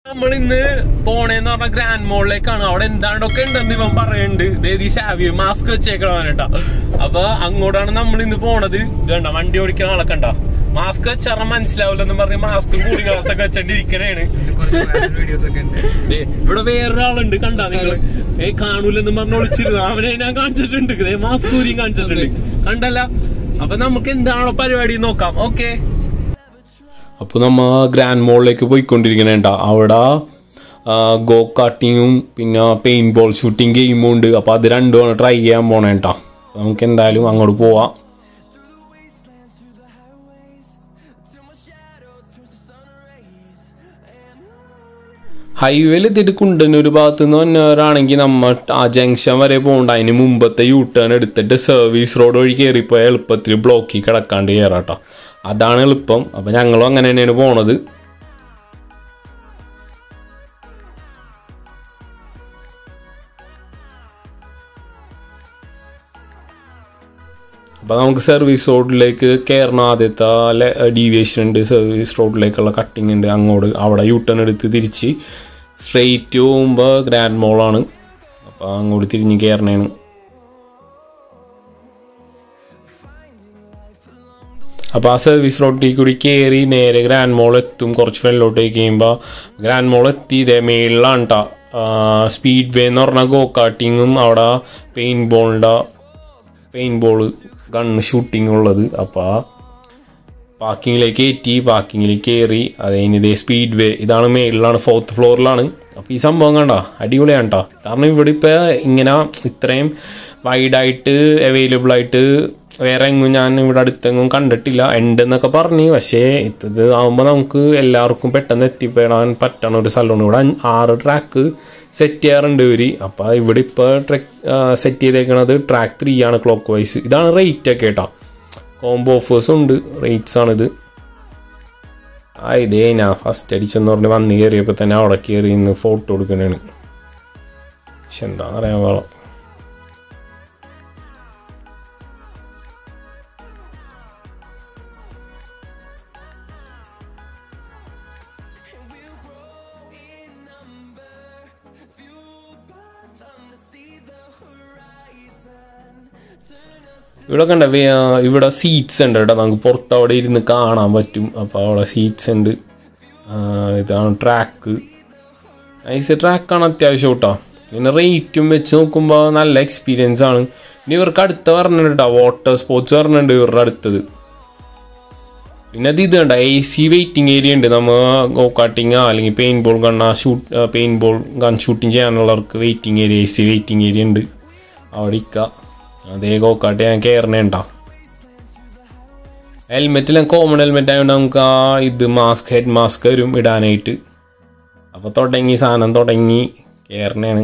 നമ്മൾ ഇന്ന് പോണേന്ന് പറഞ്ഞ ഗ്രാൻഡ് മോളിലേക്കാണ് അവിടെ എന്താണ്ടൊക്കെ ഉണ്ടെന്ന് ഇവൻ പറയുന്നുണ്ട് ഇതേത് ഈ സാവിയ മാസ്ക് വെച്ചേക്കണം കേട്ടോ അപ്പൊ അങ്ങോട്ടാണ് നമ്മൾ ഇന്ന് പോണത് ഇത് കണ്ട വണ്ടി ഓടിക്കുന്ന ആളൊക്കെ കണ്ട മാസ്ക് വെച്ചാൽ മനസ്സിലാവില്ലെന്ന് പറഞ്ഞ് മാസ്കും കൂടി ഗ്ലാസ് ഒക്കെ വെച്ചോണ്ടിരിക്കണേണ് വീഡിയോസ് ഒക്കെ ഉണ്ട് ദേ, ഇവിടെ വേറൊരാളുണ്ട് കണ്ടാ നിങ്ങള് ഏ കാണൂലെന്ന് പറഞ്ഞ് വിളിച്ചിരുന്നു അവനെ ഞാൻ കാണിച്ചിട്ടുണ്ട് ദേ, മാസ്ക് ഊരിയും കാണിച്ചിട്ടുണ്ട് കണ്ടല്ല അപ്പൊ നമുക്ക് എന്താണോ പരിപാടി നോക്കാം ഓക്കെ അപ്പൊ നമ്മ ഗ്രാൻഡ് മോളിലേക്ക് പോയിക്കൊണ്ടിരിക്കണേണ്ട അവിടെ ഗോ കാട്ടിങ്ങും പിന്നെ പെയിന്റ് ബോൾ ഷൂട്ടിംഗ് ഗെയിമും ഉണ്ട് അപ്പൊ അത് രണ്ടുമാണ് ട്രൈ ചെയ്യാൻ പോണേട്ടാ നമുക്ക് എന്തായാലും അങ്ങോട്ട് പോവാം ഹൈവേയിൽ എത്തിയിട്ട് കുണ്ടന്നൂർ ഭാഗത്ത് നിന്ന് വന്നവരാണെങ്കിൽ നമ്മ ആ ജംഗ്ഷൻ വരെ പോകണ്ട അതിന് മുമ്പത്തെ യൂ ടേൺ എടുത്തിട്ട് സർവീസ് റോഡ് വഴി കയറിപ്പോയാൽ എളുപ്പത്തിൽ ബ്ലോക്കിൽ കിടക്കാണ്ട് കയറാട്ടോ അതാണ് എളുപ്പം അപ്പം ഞങ്ങളും അങ്ങനെ തന്നെയാണ് പോണത് അപ്പോൾ നമുക്ക് സർവീസ് റോഡിലേക്ക് കയറണം ആദ്യത്തെ ഡീവിയേഷൻ ഉണ്ട് സർവീസ് റോഡിലേക്കുള്ള കട്ടിങ് ഉണ്ട് അങ്ങോട്ട് അവിടെ യൂ ടേൺ എടുത്ത് തിരിച്ച് സ്ട്രെയിറ്റ് പോകുമ്പോൾ ഗ്രാൻഡ് മോളാണ് അപ്പോൾ അങ്ങോട്ട് തിരിഞ്ഞ് കയറണേണ് അപ്പോൾ ആ സർവീസ് റോഡിൽ കൂടി കയറി നേരെ ഗ്രാൻഡ് മോൾ എത്തും കുറച്ച് ഫ്രണ്ടിലോട്ടേക്ക് കഴിയുമ്പോൾ ഗ്രാൻഡ് മോൾ എത്തി ഇതേ മേളിലാണ് കേട്ടോ സ്പീഡ് വേ എന്ന് പറഞ്ഞാൽ ഗോ കാട്ടിങ്ങും അവിടെ പെയിൻറ്റ് ബോളിൻ്റെ പെയിൻറ്റ് ബോൾ ഗണ്ണ് ഷൂട്ടിംഗ് ഉള്ളത് അപ്പോൾ പാർക്കിങ്ങിലേക്ക് കയറ്റി പാർക്കിങ്ങിലേക്ക് കയറി അത് കഴിഞ്ഞ് ഇതേ സ്പീഡ് വേ ഇതാണ് മേളിലാണ് ഫോർത്ത് ഫ്ലോറിലാണ് അപ്പോൾ ഈ സംഭവം കണ്ട അടിപൊളിയാണ് കേട്ടോ കാരണം ഇവിടെ ഇപ്പോൾ ഇങ്ങനെ ഇത്രയും വൈഡായിട്ട് അവൈലബിൾ ആയിട്ട് വേറെ എങ്ങും ഞാൻ ഇവിടെ അടുത്തെങ്ങും കണ്ടിട്ടില്ല ഉണ്ടെന്നൊക്കെ പറഞ്ഞു പക്ഷേ ഇത് ആകുമ്പോൾ നമുക്ക് എല്ലാവർക്കും പെട്ടെന്ന് എത്തിപ്പെടാൻ പറ്റണ ഒരു സ്ഥലമാണ് ഇവിടെ അഞ്ച്- ആറ് ട്രാക്ക് സെറ്റ് ചെയ്യാറുണ്ട് ഇവർ അപ്പോൾ ഇവിടെ ഇപ്പോൾ ട്രക്ക് സെറ്റ് ചെയ്തേക്കണത് ട്രാക്ക് ത്രീ ആണ് ക്ലോക്ക് വൈസ് ഇതാണ് റേറ്റ് ഒക്കെ കേട്ടോ കോംബോ ഓഫേഴ്സും ഉണ്ട് റേറ്റ്സ് ആണിത് ആ ഇതേ ഞാൻ ഫസ്റ്റ് അടിച്ചെന്ന് പറഞ്ഞ് വന്ന് കയറിയപ്പോൾ തന്നെ അവിടെ കയറി ഇന്ന് ഫോട്ടോ എടുക്കണേണ് പക്ഷെ എന്താണെന്ന് അറിയാൻ പാടാം ഇവിടെ കണ്ട വേ- ഇവിടെ സീറ്റ്സ് ഉണ്ട് കേട്ടോ നമുക്ക് പുറത്ത് അവിടെ ഇരുന്ന് കാണാൻ പറ്റും അപ്പോൾ അവിടെ സീറ്റ്സ് ഉണ്ട് ആ, ഇതാണ് ട്രാക്ക് നൈസ് ട്രാക്കാണ് അത്യാവശ്യം കേട്ടോ പിന്നെ റേറ്റും വെച്ച് നോക്കുമ്പോൾ നല്ല എക്സ്പീരിയൻസ് ആണ് ഇനി ഇവർക്ക് അടുത്ത പറഞ്ഞിട്ടുണ്ട് കേട്ടോ വാട്ടർ സ്പോർട്സ് പറഞ്ഞിട്ടുണ്ട് ഇവരുടെ അടുത്തത് പിന്നെ അത് ഇത് കണ്ട എ സി വെയിറ്റിംഗ് ഏരിയ ഉണ്ട് നമ്മൾ ഗോ കാട്ടിങ്ങോ അല്ലെങ്കിൽ paint ball gun shoot paint ball gun shooting ചെയ്യാനുള്ളവർക്ക് waiting area A C waiting area ഉണ്ട് അവിടെ ഇരിക്കുക അതേ ഗോക്കാട്ട് ഞാൻ കയറണേണ്ട ഹെൽമെറ്റിലും കോമൺ ഹെൽമെറ്റ് ആയതുകൊണ്ട് നമുക്ക് ആ ഇത് മാസ്ക് ഹെഡ് മാസ്ക് വരും ഇടാനായിട്ട് അപ്പോൾ തുടങ്ങി സാധനം തുടങ്ങി കയറണേണ്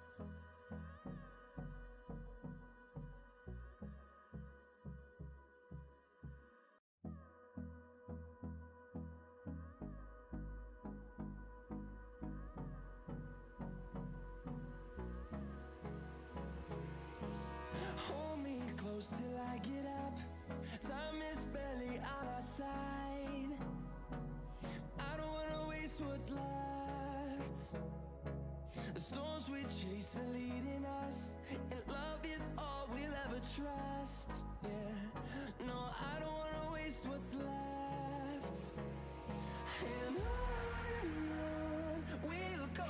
Hold me close till I get up. Time is barely on our side. I don't wanna waste what's left. The storms we chase are leading us, and love is all we'll ever trust. Yeah, no, I don't wanna waste what's left. And on we'll go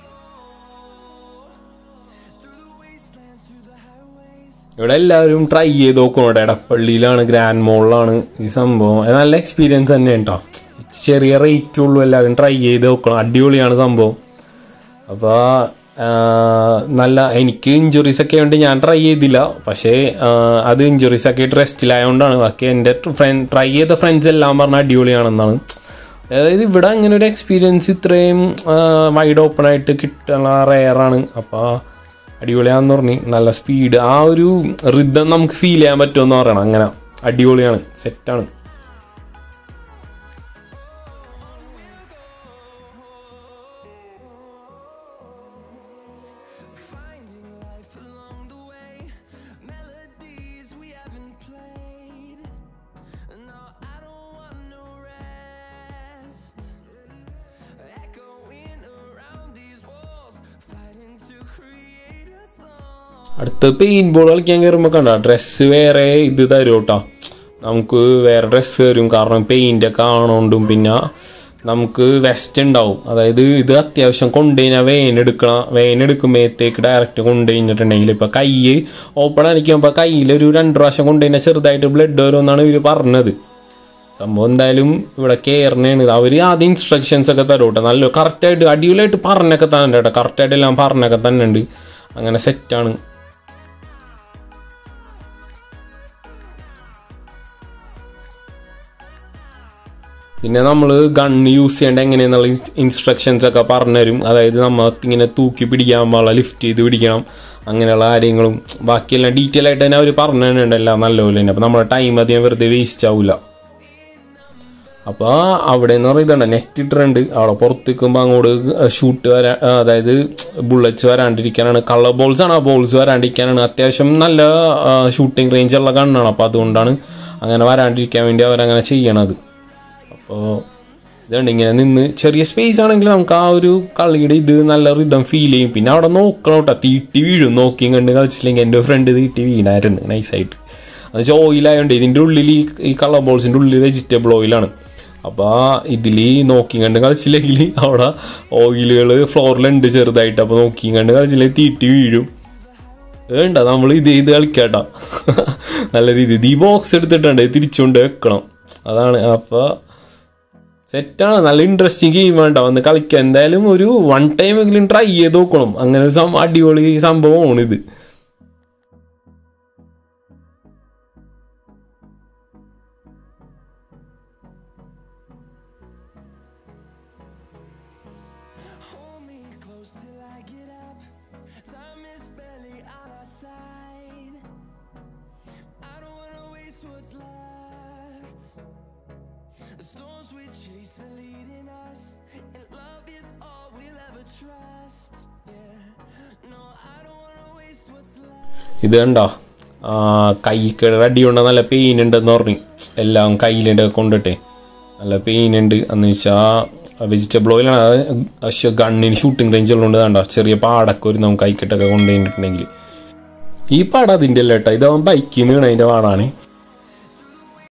through the wastelands, through the highways. ഇവിടെ എല്ലാവരും try ചെയ്ത് നോക്കണം എടപ്പള്ളിയിലാണ് grand മോളിലാണ് ഈ സംഭവം അത് നല്ല experience തന്നെ കേട്ടോ ചെറിയ റേറ്റ് ഉള്ളൂ എല്ലാവരും ട്രൈ ചെയ്ത് നോക്കണം അടിപൊളിയാണ് സംഭവം അപ്പോൾ നല്ല എനിക്ക് ഇഞ്ചുറീസ് ഒക്കെ ഉണ്ട് ഞാൻ ട്രൈ ചെയ്തില്ല പക്ഷേ ആ, അത് ഇഞ്ചുറീസ് ഒക്കെ ആയിട്ട് റെസ്റ്റിലായതുകൊണ്ടാണ് ബാക്കി എൻ്റെ ഫ്രണ്ട് ട്രൈ ചെയ്ത ഫ്രണ്ട്സ് എല്ലാം പറഞ്ഞാൽ അടിപൊളിയാണെന്നാണ് അതായത് ഇവിടെ അങ്ങനെ ഒരു എക്സ്പീരിയൻസ് ഇത്രയും വൈഡ് ഓപ്പൺ ആയിട്ട് കിട്ടുന്ന റെയറാണ് അപ്പോൾ അടിപൊളിയാന്ന് പറഞ്ഞ് നല്ല സ്പീഡ് ആ ഒരു റിതം നമുക്ക് ഫീൽ ചെയ്യാൻ പറ്റുമെന്ന് പറയണം അങ്ങനെ അടിപൊളിയാണ് സെറ്റാണ് Finding life along the way, melodies we haven't played. No, I don't want no rest. Echoing around അടുത്ത പെയിൻ ബോൾ കളിക്കാൻ കയറുമ്പോൾ കണ്ട ഡ്രസ്സ് വേറെ ഇത് തരും കേട്ടോ നമുക്ക് വേറെ ഡ്രസ്സ് തരും കാരണം പെയിൻ്റൊക്കെ ആണോണ്ടും പിന്നെ നമുക്ക് വെസ്റ്റ് ഉണ്ടാവും അതായത് ഇത് അത്യാവശ്യം കൊണ്ടുകഴിഞ്ഞാൽ വെയിൻ എടുക്കണം വെയിൻ എടുക്കുമ്പോഴത്തേക്ക് ഡയറക്റ്റ് കൊണ്ടുകഴിഞ്ഞിട്ടുണ്ടെങ്കിൽ ഇപ്പോൾ കൈ ഓപ്പൺ ആയിരിക്കുമ്പോൾ കയ്യിൽ ഒരു രണ്ട് പ്രാവശ്യം കൊണ്ടുകഴിഞ്ഞാൽ ചെറുതായിട്ട് ബ്ലഡ് വരുമെന്നാണ് ഇവർ പറഞ്ഞത് സംഭവം എന്തായാലും ഇവിടെ കെയറിനാണ് അവർ ആദ്യം ഇൻസ്ട്രക്ഷൻസ് ഒക്കെ തരും കേട്ടോ നല്ല കറക്റ്റായിട്ട് അടിപൊളിയായിട്ട് പറഞ്ഞൊക്കെ തന്നെ കേട്ടോ കറക്റ്റായിട്ട് എല്ലാം പറഞ്ഞൊക്കെ തന്നെ ഉണ്ട് അങ്ങനെ സെറ്റാണ് പിന്നെ നമ്മൾ ഗൺ യൂസ് ചെയ്യേണ്ട എങ്ങനെയെന്നുള്ള ഇൻസ്ട്രക്ഷൻസ് ഒക്കെ പറഞ്ഞുതരും അതായത് നമ്മൾ ഇങ്ങനെ തൂക്കി പിടിക്കാൻ പാടില്ല ലിഫ്റ്റ് ചെയ്ത് പിടിക്കണം അങ്ങനെയുള്ള കാര്യങ്ങളും ബാക്കിയെല്ലാം ഡീറ്റെയിൽ ആയിട്ട് തന്നെ അവർ പറഞ്ഞു തരുന്നുണ്ട് എല്ലാം നല്ലപോലെ തന്നെ അപ്പോൾ നമ്മുടെ ടൈം അധികം വെറുതെ വേസ്റ്റ് ആവില്ല അപ്പോൾ അവിടെ എന്ന് പറയുന്നത് നെറ്റ് ഇട്ടിട്ടുണ്ട് അവിടെ പുറത്ത് നിൽക്കുമ്പോൾ അങ്ങോട്ട് ഷൂട്ട് വരാ അതായത് ബുള്ളറ്റ്സ് വരാണ്ടിരിക്കാനാണ് കളർ ബോൾസ് ആണ് ആ ബോൾസ് വരാണ്ടിരിക്കാനാണ് അത്യാവശ്യം നല്ല ഷൂട്ടിംഗ് റേഞ്ച് ഉള്ള ഗണ്ണാണ് അപ്പോൾ അതുകൊണ്ടാണ് അങ്ങനെ വരാണ്ടിരിക്കാൻ വേണ്ടി അവരങ്ങനെ ചെയ്യണത് അപ്പോൾ ഇതുണ്ട് ഇങ്ങനെ നിന്ന് ചെറിയ സ്പേസ് ആണെങ്കിൽ നമുക്ക് ആ ഒരു കളിയുടെ ഇത് നല്ല റിതം ഫീൽ ചെയ്യും പിന്നെ അവിടെ നോക്കണം കേട്ടോ തീട്ടി വീഴും നോക്കിയും കണ്ട് കളിച്ചില്ലെങ്കിൽ എൻ്റെ ഫ്രണ്ട് തീട്ടി വീണായിരുന്നു നൈസായിട്ട് അത് വെച്ചാൽ ഓയിലായതുകൊണ്ട് ഇതിൻ്റെ ഉള്ളിൽ ഈ ഈ കളർ ബോൾസിൻ്റെ ഉള്ളിൽ വെജിറ്റബിൾ ഓയിലാണ് അപ്പോൾ ഇതിൽ നോക്കി കണ്ട് കളിച്ചില്ലെങ്കിൽ അവിടെ ഓയിലുകൾ ഫ്ലോറിലുണ്ട് ചെറുതായിട്ട് അപ്പോൾ നോക്കി കണ്ട് കളിച്ചില്ലെങ്കിൽ തീട്ടി വീഴും വേണ്ട നമ്മൾ ഇത് ഇത് കളിക്കാട്ടാ നല്ല രീതി ഈ ബോക്സ് എടുത്തിട്ടുണ്ട് തിരിച്ചുകൊണ്ട് വെക്കണം അതാണ് അപ്പോൾ സെറ്റാണ് നല്ല ഇൻട്രസ്റ്റിംഗ് ഗെയിം വേണ്ട വന്ന് കളിക്കാൻ എന്തായാലും ഒരു വൺ ടൈം എങ്കിലും ട്രൈ ചെയ്ത് നോക്കണം അങ്ങനെ ഒരു സം- അടിപൊളി സംഭവമാണ് ഇത് Hold me close till I get up. Time is barely on our side. I don't wanna waste what's left. The storms we chase are leading us, and love is all we'll ever trust. Yeah, no, I don't wanna waste what's left. ഇത് കണ്ടോ കൈക്ക് അടി കൊണ്ട് നല്ല pain ഉണ്ടെന്ന് പറഞ്ഞു എല്ലാം കയ്യിലുണ്ട് കൊണ്ടിട്ടെ നല്ല പെയിൻ ഉണ്ട് എന്ന് വെച്ചാൽ വെജിറ്റബിൾ ഓയിലാണ് പക്ഷെ ഗണ്ണിന് ഷൂട്ടിംഗ് റേഞ്ച് ഉള്ളതുകൊണ്ട് കണ്ടോ ചെറിയ പാടൊക്കെ ഒരു നമുക്ക് കൈക്കിട്ടൊക്കെ കൊണ്ടുപോയിട്ടുണ്ടെങ്കിൽ ഈ പാടം അതിൻ്റെ അല്ല കേട്ടോ ഇതാവും ബൈക്കിൽ നിന്ന് വീണതിൻ്റെ പാടാണ്